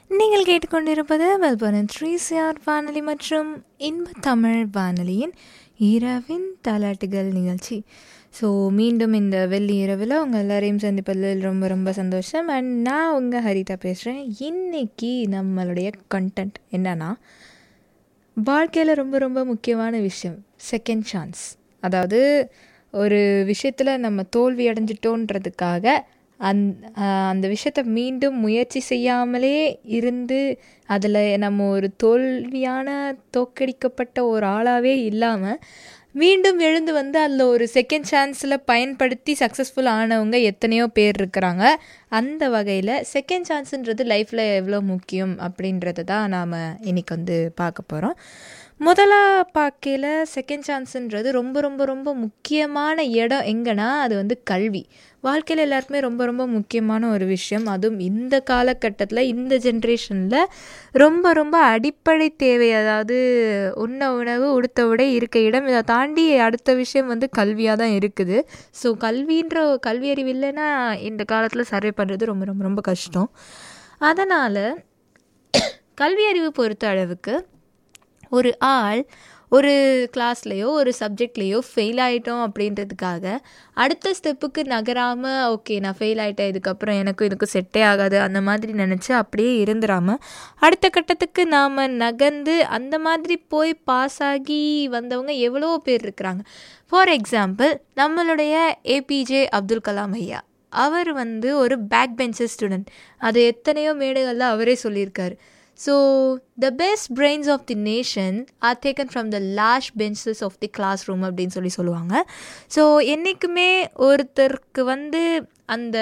நீங்கள் கேட்டுக்கொண்டிருப்பது Melbourne three CR வானொலி மற்றும் இன்ப தமிழ் வானொலியின் இரவின் தாலாட்டுகள் நிகழ்ச்சி ஸோ மீண்டும் இந்த வெள்ளி இரவில் உங்கள் எல்லாரையும் சந்திப்பதில் ரொம்ப ரொம்ப சந்தோஷம் அண்ட் நான் உங்கள் ஹரிதா பேசுகிறேன் இன்னைக்கு நம்மளுடைய கண்டென்ட் என்னன்னா வாழ்க்கையில் ரொம்ப ரொம்ப முக்கியமான விஷயம் செகண்ட் சான்ஸ் அதாவது ஒரு விஷயத்தில் நம்ம தோல்வி அடைஞ்சிட்டோன்றதுக்காக அந் அந்த விஷயத்த மீண்டும் முயற்சி செய்யாமலே இருந்து அதில் நம்ம ஒரு தோல்வியான தோற்கடிக்கப்பட்ட ஒரு ஆளாகவே இல்லாமல் மீண்டும் எழுந்து வந்து அதில் ஒரு செகண்ட் சான்ஸில் பயன்படுத்தி சக்ஸஸ்ஃபுல் ஆனவங்க எத்தனையோ பேர் இருக்கிறாங்க அந்த வகையில் செகண்ட் சான்ஸுன்றது லைஃப்பில் எவ்வளோ முக்கியம் அப்படின்றத தான் நாம் இன்றைக்கி வந்து பார்க்க போகிறோம் முதலாக பார்க்கையில் செகண்ட் சான்ஸுன்றது ரொம்ப ரொம்ப ரொம்ப முக்கியமான இடம் எங்கன்னா அது வந்து கல்வி வாழ்க்கையில் எல்லாருக்குமே ரொம்ப ரொம்ப முக்கியமான ஒரு விஷயம் அதுவும் இந்த காலகட்டத்தில் இந்த ஜென்ரேஷனில் ரொம்ப ரொம்ப அடிப்படை தேவை அதாவது உண்ண உணவு உடுத்த உடை இருக்க இடம் இதை தாண்டி அடுத்த விஷயம் வந்து கல்வியாக தான் இருக்குது ஸோ கல்வின்ற கல்வி அறிவு இல்லைன்னா இந்த காலத்தில் சர்வே பண்ணுறது ரொம்ப ரொம்ப ரொம்ப கஷ்டம் அதனால் கல்வி அறிவு பொறுத்த அளவுக்கு ஒரு ஆள் ஒரு கிளாஸ்லேயோ ஒரு சப்ஜெக்ட்லேயோ ஃபெயில் ஆகிட்டோம் அப்படின்றதுக்காக அடுத்த ஸ்டெப்புக்கு நகராமல் ஓகே நான் ஃபெயில் ஆகிட்டேன் இதுக்கப்புறம் எனக்கும் இதுக்கும் செட்டே ஆகாது அந்த மாதிரி நினச்சி அப்படியே இருந்துடாமல் அடுத்த கட்டத்துக்கு நாம் நகர்ந்து அந்த மாதிரி போய் பாஸ் ஆகி வந்தவங்க எவ்வளோ பேர் இருக்கிறாங்க ஃபார் எக்ஸாம்பிள் நம்மளுடைய ஏபிஜே அப்துல் கலாம் ஐயா அவர் வந்து ஒரு பேக் பெஞ்சர் ஸ்டூடெண்ட் அது எத்தனையோ மேடைகளில் அவரே சொல்லியிருக்காரு so the best brains of the nation are taken from the last benches of the classroom அப்படின்னு சொல்லி சொல்லுவாங்க ஸோ என்றைக்குமே ஒருத்தருக்கு வந்து அந்த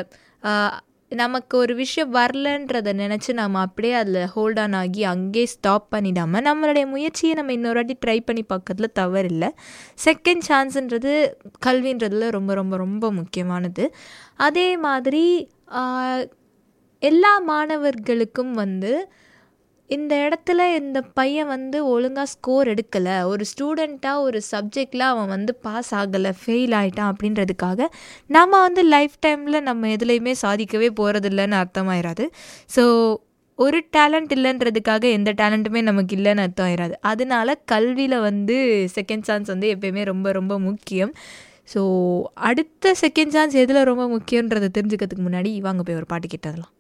நமக்கு ஒரு விஷயம் வரலன்றதை நினச்சி நம்ம அப்படியே அதில் ஹோல்ட் ஆன் ஆகி அங்கேயே ஸ்டாப் பண்ணிடாமல் நம்மளுடைய முயற்சியை நம்ம இன்னொரு வாட்டி ட்ரை பண்ணி பார்க்கறதுல தவறில்லை செகண்ட் சான்ஸுன்றது கல்வின்றதுல ரொம்ப ரொம்ப ரொம்ப முக்கியமானது அதே மாதிரி எல்லா மாணவர்களுக்கும் வந்து இந்த இடத்துல இந்த பையன் வந்து ஒழுங்காக ஸ்கோர் எடுக்கலை ஒரு ஸ்டூடெண்ட்டாக ஒரு சப்ஜெக்டில் அவன் வந்து பாஸ் ஆகலை ஃபெயில் ஆகிட்டான் அப்படின்றதுக்காக நம்ம வந்து லைஃப் டைமில் நம்ம எதுலேயுமே சாதிக்கவே போகிறதில்லன்னு அர்த்தமாயிராது ஸோ ஒரு டேலண்ட் இல்லைன்றதுக்காக எந்த டேலண்ட்டுமே நமக்கு இல்லைன்னு அர்த்தம் ஆயிராது அதனால கல்வியில் வந்து செகண்ட் சான்ஸ் வந்து எப்பயுமே ரொம்ப ரொம்ப முக்கியம் ஸோ அடுத்த செகண்ட் சான்ஸ் எதில் ரொம்ப முக்கியன்றதை தெரிஞ்சுக்கிறதுக்கு முன்னாடி வாங்க போய் ஒரு பாட்டு கேட்டதெல்லாம்